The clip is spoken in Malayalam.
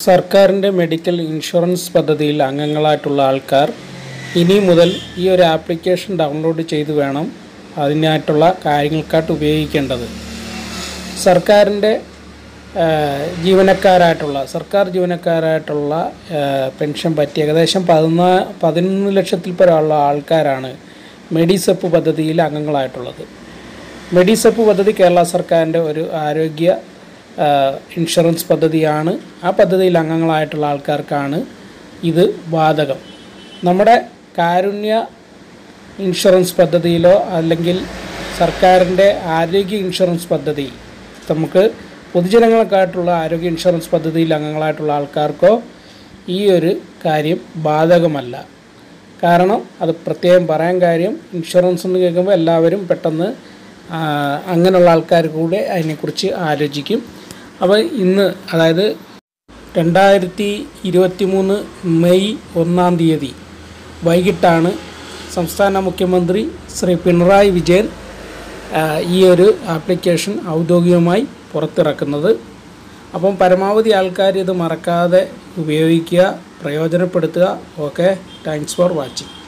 സർക്കാരിൻ്റെ മെഡിക്കൽ ഇൻഷുറൻസ് പദ്ധതിയിൽ അംഗങ്ങളായിട്ടുള്ള ആൾക്കാർ ഇനി മുതൽ ഈ ഒരു ആപ്ലിക്കേഷൻ ഡൗൺലോഡ് ചെയ്ത് വേണം അതിനായിട്ടുള്ള കാര്യങ്ങൾക്കായിട്ട് ഉപയോഗിക്കേണ്ടത് സർക്കാരിൻ്റെ ആ, ജീവനക്കാരായിട്ടുള്ള സർക്കാർ ജീവനക്കാരായിട്ടുള്ള ആ, പെൻഷൻ പറ്റി ഏകദേശം പതിനാ പതിനൊന്ന് ലക്ഷത്തിൽ പരമുള്ള ആൾക്കാരാണ് മെഡിസെപ്പ് പദ്ധതിയിൽ അംഗങ്ങളായിട്ടുള്ളത് മെഡിസെപ്പ് പദ്ധതി കേരള സർക്കാരിൻ്റെ ഒരു ആരോഗ്യ ആ, ഇൻഷുറൻസ് പദ്ധതിയാണ് ആ പദ്ധതിയിൽ അംഗങ്ങളായിട്ടുള്ള ആൾക്കാർക്കാണ് ഇത് ബാധകം നമ്മുടെ കാരുണ്യ ഇൻഷുറൻസ് പദ്ധതിയിലോ അല്ലെങ്കിൽ സർക്കാരിൻ്റെ ആരോഗ്യ ഇൻഷുറൻസ് പദ്ധതി നമുക്ക് പൊതുജനങ്ങൾക്കായിട്ടുള്ള ആരോഗ്യ ഇൻഷുറൻസ് പദ്ധതിയിൽ അംഗങ്ങളായിട്ടുള്ള ആൾക്കാർക്കോ ഈ ഒരു കാര്യം ബാധകമല്ല കാരണം അത് പ്രത്യേകം പറയാൻ കാര്യം ഇൻഷുറൻസ് എന്ന് കേൾക്കുമ്പോൾ എല്ലാവരും പെട്ടെന്ന് ആ, അങ്ങനെയുള്ള ആൾക്കാർ കൂടെ അതിനെക്കുറിച്ച് ആലോചിക്കും അപ്പോൾ ഇന്ന് അതായത് രണ്ടായിരത്തി ഇരുപത്തി മൂന്ന് മെയ് ഒന്നാം തീയതി വൈകിട്ടാണ് സംസ്ഥാന മുഖ്യമന്ത്രി ശ്രീ പിണറായി വിജയൻ ആ, ഈ ഒരു ആപ്ലിക്കേഷൻ ഔദ്യോഗികമായി പുറത്തിറക്കുന്നത് അപ്പം പരമാവധി ആൾക്കാർ ഇത് മറക്കാതെ ഉപയോഗിക്കുക പ്രയോജനപ്പെടുത്തുക ഓക്കെ താങ്ക്സ് ഫോർ വാച്ചിങ്